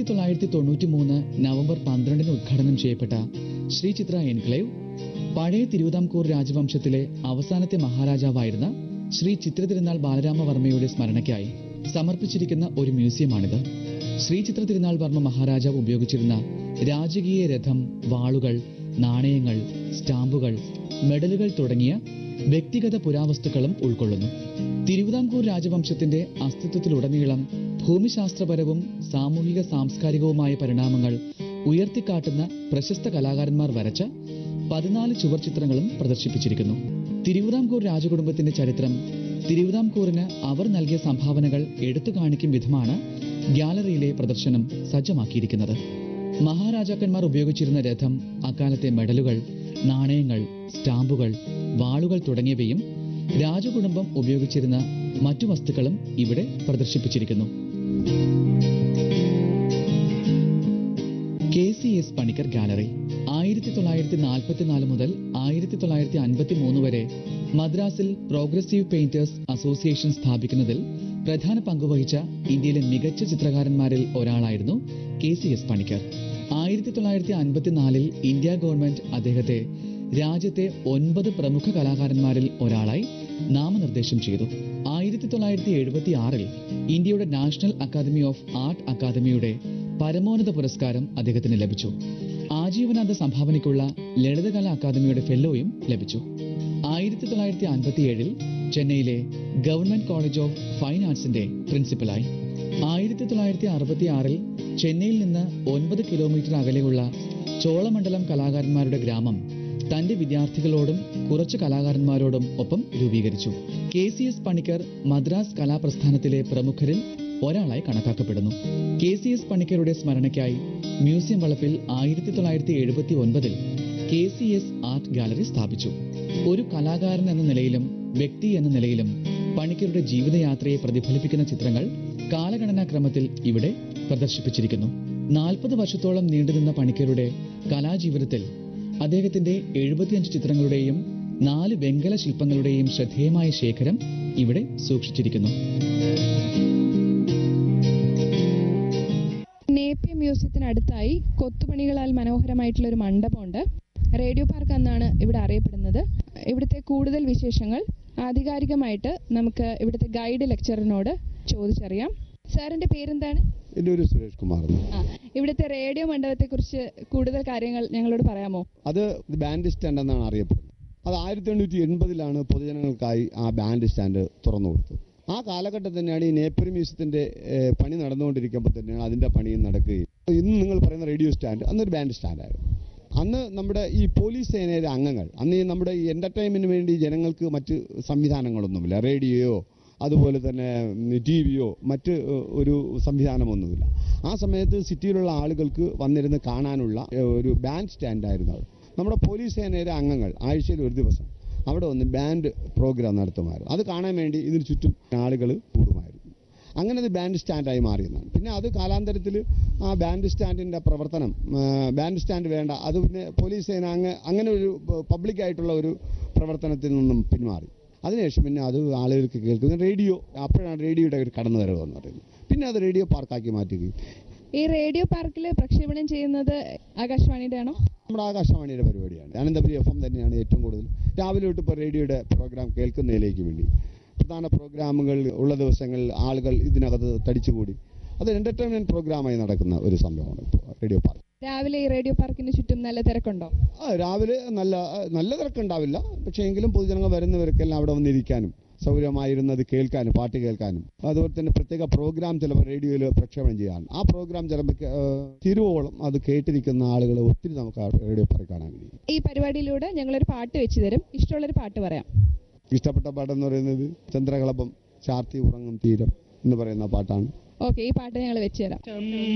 തൊള്ളായിരത്തി തൊണ്ണൂറ്റി മൂന്ന് നവംബർ പന്ത്രണ്ടിന് ഉദ്ഘാടനം ചെയ്യപ്പെട്ട ശ്രീ ചിത്ര എൻക്ലേവ് പഴയ തിരുവിതാംകൂർ രാജവംശത്തിലെ അവസാനത്തെ മഹാരാജാവായിരുന്ന ശ്രീ ചിത്ര തിരുനാൾ ബാലരാമവർമ്മയുടെ സ്മരണയ്ക്കായി സമർപ്പിച്ചിരിക്കുന്ന ഒരു മ്യൂസിയമാണിത് ശ്രീ ചിത്ര തിരുനാൾ വർമ്മ മഹാരാജാവ് ഉപയോഗിച്ചിരുന്ന രാജകീയ രഥം വാളുകൾ നാണയങ്ങൾ സ്റ്റാമ്പുകൾ മെഡലുകൾ തുടങ്ങിയ വ്യക്തിഗത പുരാവസ്തുക്കളും ഉൾക്കൊള്ളുന്നു തിരുവിതാംകൂർ രാജവംശത്തിന്റെ അസ്തിത്വത്തിലുടനീളം ഭൂമിശാസ്ത്രപരവും സാമൂഹിക സാംസ്കാരികവുമായ പരിണാമങ്ങൾ ഉയർത്തിക്കാട്ടുന്ന പ്രശസ്ത കലാകാരന്മാർ വരച്ച പതിനാല് ചുവർ ചിത്രങ്ങളും പ്രദർശിപ്പിച്ചിരിക്കുന്നു തിരുവിതാംകൂർ രാജകുടുംബത്തിന്റെ ചരിത്രം തിരുവിതാംകൂറിന് അവർ നൽകിയ സംഭാവനകൾ എടുത്തു കാണിക്കും വിധമാണ് ഗ്യാലറിയിലെ പ്രദർശനം സജ്ജമാക്കിയിരിക്കുന്നത് മഹാരാജാക്കന്മാർ ഉപയോഗിച്ചിരുന്ന രഥം അക്കാലത്തെ മെഡലുകൾ നാണയങ്ങൾ സ്റ്റാമ്പുകൾ വാളുകൾ തുടങ്ങിയവയും രാജകുടുംബം ഉപയോഗിച്ചിരുന്ന മറ്റു വസ്തുക്കളും ഇവിടെ പ്രദർശിപ്പിച്ചിരിക്കുന്നു K C S Panicker gallery ആയിരത്തി തൊള്ളായിരത്തി നാൽപ്പത്തിനാല് മുതൽ ആയിരത്തി തൊള്ളായിരത്തി അൻപത്തി മൂന്ന് വരെ മദ്രാസിൽ പ്രോഗ്രസീവ് പെയിന്റേഴ്സ് അസോസിയേഷൻ സ്ഥാപിക്കുന്നതിൽ പ്രധാന പങ്കുവഹിച്ച ഇന്ത്യയിലെ മികച്ച ചിത്രകാരന്മാരിൽ ഒരാളായിരുന്നു കെ സി എസ് പണിക്കർ ആയിരത്തി തൊള്ളായിരത്തി അൻപത്തിനാലിൽ ഇന്ത്യ ഗവൺമെന്റ് അദ്ദേഹത്തെ രാജ്യത്തെ ഒൻപത് പ്രമുഖ കലാകാരന്മാരിൽ ഒരാളായി നാമനിർദ്ദേശം ചെയ്തു ആയിരത്തി തൊള്ളായിരത്തി എഴുപത്തി ആറിൽ ഇന്ത്യയുടെ നാഷണൽ അക്കാദമി ഓഫ് ആർട്ട് അക്കാദമിയുടെ പരമോന്നത പുരസ്കാരം അദ്ദേഹത്തിന് ലഭിച്ചു ആജീവനാന്ത സംഭാവനയ്ക്കുള്ള ലളിതകലാ അക്കാദമിയുടെ ഫെല്ലോയും ലഭിച്ചു ആയിരത്തി തൊള്ളായിരത്തി അൻപത്തി ഏഴിൽ ചെന്നൈയിലെ ഗവൺമെന്റ് കോളേജ് ഓഫ് ഫൈൻ ആർട്സിന്റെ പ്രിൻസിപ്പലായി ആയിരത്തി തൊള്ളായിരത്തി അറുപത്തി ആറിൽ ചെന്നൈയിൽ നിന്ന് ഒൻപത് കിലോമീറ്റർ അകലെയുള്ള ചോളമണ്ഡലം കലാകാരന്മാരുടെ ഗ്രാമം തന്റെ വിദ്യാർത്ഥികളോടും കുറച്ച് കലാകാരന്മാരോടും ഒപ്പം രൂപീകരിച്ചു K C S Panicker Madras കലാപ്രസ്ഥാനത്തിലെ പ്രമുഖരിൽ ഒരാളായി കണക്കാക്കപ്പെടുന്നു കെ സി എസ് പണിക്കരുടെ സ്മരണയ്ക്കായി മ്യൂസിയം വളപ്പിൽ ആയിരത്തി തൊള്ളായിരത്തി എഴുപത്തി ഒൻപതിൽ K C S art gallery സ്ഥാപിച്ചു ഒരു കലാകാരൻ എന്ന നിലയിലും വ്യക്തി എന്ന നിലയിലും പണിക്കരുടെ ജീവിതയാത്രയെ പ്രതിഫലിപ്പിക്കുന്ന ചിത്രങ്ങൾ കാലഗണനാ ക്രമത്തിൽ ഇവിടെ പ്രദർശിപ്പിച്ചിരിക്കുന്നു നാൽപ്പത് വർഷത്തോളം നീണ്ടുനിന്ന പണിക്കരുടെ കലാജീവിതത്തിൽ അദ്ദേഹത്തിന്റെ എഴുപത്തിയഞ്ച് ചിത്രങ്ങളുടെയും നാല് വെങ്കല ശില്പങ്ങളുടെയും ശ്രദ്ധേയമായ ശേഖരം ഇവിടെ സൂക്ഷിച്ചിരിക്കുന്നു നേപ്പിയ മ്യൂസിയത്തിനടുത്തായി കൊത്തുപണികളാൽ മനോഹരമായിട്ടുള്ള ഒരു മണ്ഡപമുണ്ട് റേഡിയോ പാർക്ക് എന്നാണ് ഇവിടെ അറിയപ്പെടുന്നത് ഇവിടുത്തെ കൂടുതൽ വിശേഷങ്ങൾ ആധികാരികമായിട്ട് നമുക്ക് ഇവിടുത്തെ ഗൈഡ് ലെക്ചറിനോട് ചോദിച്ചറിയാം സാറിന്റെ പേരെന്താണ് എൻ്റെ ഒരു സുരേഷ് കുമാർ എന്ന്. ആ ഇവിടുത്തെ റേഡിയോ മണ്ഡപത്തെക്കുറിച്ച് കൂടുതൽ കാര്യങ്ങൾ ഞങ്ങളോട് പറയാമോ അത് ബാൻഡ് സ്റ്റാൻഡ് എന്നാണ് അറിയപ്പെടുന്നത് അത് ആയിരത്തി എണ്ണൂറ്റി എൺപതിലാണ് പൊതുജനങ്ങൾക്കായി ആ ബാൻഡ് സ്റ്റാൻഡ് തുറന്നു കൊടുത്തത് ആ കാലഘട്ടത്തിൽ തന്നെയാണ് ഈ നേപ്പർ മ്യൂസിയത്തിന്റെ ഏഹ്, പണി നടന്നുകൊണ്ടിരിക്കുമ്പോൾ തന്നെയാണ് അതിന്റെ പണിയും നടക്കുകയും ഇന്ന് നിങ്ങൾ പറയുന്ന റേഡിയോ സ്റ്റാൻഡ് അന്നൊരു ബാൻഡ് സ്റ്റാൻഡായിരുന്നു അന്ന് നമ്മുടെ ഈ പോലീസ് സേനയിലെ അംഗങ്ങൾ അന്ന് ഈ നമ്മുടെ ഈ എന്റർടൈൻമെന്റിന് വേണ്ടി ജനങ്ങൾക്ക് മറ്റ് സംവിധാനങ്ങളൊന്നുമില്ല റേഡിയോയോ അതുപോലെ തന്നെ ടി വിയോ മറ്റ് ഏഹ്, ഒരു സംവിധാനമൊന്നുമില്ല ആ സമയത്ത് സിറ്റിയിലുള്ള ആളുകൾക്ക് വന്നിരുന്ന് കാണാനുള്ള ഏഹ്, ഒരു ബാൻഡ് സ്റ്റാൻഡായിരുന്നു അത് നമ്മുടെ പോലീസ് സേനയിലെ അംഗങ്ങൾ ആഴ്ചയിൽ ഒരു ദിവസം അവിടെ വന്ന് ബാൻഡ് പ്രോഗ്രാം നടത്തുമായിരുന്നു അത് കാണാൻ വേണ്ടി ഇതിന് ചുറ്റും ആളുകൾ കൂടുമായിരുന്നു അങ്ങനെ അത് ബാൻഡ് സ്റ്റാൻഡായി മാറിയെന്നാണ് പിന്നെ അത് കാലാന്തരത്തിൽ ആ ബാൻഡ് സ്റ്റാൻഡിൻ്റെ പ്രവർത്തനം ആ, ബാൻഡ് സ്റ്റാൻഡ് വേണ്ട അത് പിന്നെ പോലീസ് സേന അങ്ങ് അങ്ങനെ ഒരു പബ്ലിക് ആയിട്ടുള്ള ഒരു പ്രവർത്തനത്തിൽ നിന്നും പിന്മാറി അതിനുശേഷം പിന്നെ അത് ആളുകൾക്ക് കേൾക്കുന്നത് റേഡിയോ അപ്പോഴാണ് റേഡിയോയുടെ ഒരു കടന്നു വരവ് എന്ന് പറയുന്നത് പിന്നെ അത് റേഡിയോ പാർക്കാക്കി മാറ്റുകയും ഈ റേഡിയോ പാർക്കിൽ പ്രക്ഷേപണം ചെയ്യുന്നത് ആകാശവാണിയുടെ ആണോ നമ്മുടെ ആകാശവാണിയുടെ പരിപാടിയാണ് അനന്തപുരി എഫ് എം തന്നെയാണ് ഏറ്റവും കൂടുതൽ രാവിലെ തൊട്ട് ഇപ്പോൾ റേഡിയോയുടെ പ്രോഗ്രാം കേൾക്കുന്നതിലേക്ക് വേണ്ടി പ്രധാന പ്രോഗ്രാമുകൾ ഉള്ള ദിവസങ്ങളിൽ ആളുകൾ ഇതിനകത്ത് തടിച്ചുകൂടി അത് എൻ്റർടൈൻമെൻറ്റ് പ്രോഗ്രാമായി നടക്കുന്ന ഒരു സംഭവമാണ് ഇപ്പോൾ റേഡിയോ പാർക്ക് രാവിലെ ഈ റേഡിയോ പാർക്കിന് ചുറ്റും നല്ല തിരക്കുണ്ടോ ആ രാവിലെ നല്ല നല്ല തിരക്കുണ്ടാവില്ല പക്ഷേ എങ്കിലും പൊതുജനങ്ങൾ വരുന്നവർക്കെല്ലാം അവിടെ വന്നിരിക്കാനും സൗകര്യമായിരുന്നത് കേൾക്കാനും പാട്ട് കേൾക്കാനും അതുപോലെ തന്നെ പ്രത്യേക പ്രോഗ്രാം ചിലപ്പോൾ റേഡിയോയിൽ പ്രക്ഷേപണം ചെയ്യാൻ ആ പ്രോഗ്രാം ചിലപ്പോൾ തിരുവോളം അത് കേട്ടിരിക്കുന്ന ആളുകൾ ഒത്തിരി നമുക്ക് ആ റേഡിയോ പാർക്ക് കാണാൻ കഴിയും ഈ പരിപാടിയിലൂടെ ഞങ്ങളൊരു പാട്ട് വെച്ച് തരും ഇഷ്ടമുള്ളൊരു പാട്ട് പറയാം ഇഷ്ടപ്പെട്ട പാട്ടെന്ന് പറയുന്നത് ചന്ദ്രകളഭം ചാർത്തി ഉറങ്ങും തീരം എന്ന് പറയുന്ന പാട്ടാണ് ഓക്കെ ഈ പാട്ട് ഞങ്ങൾ വെച്ച് തരാം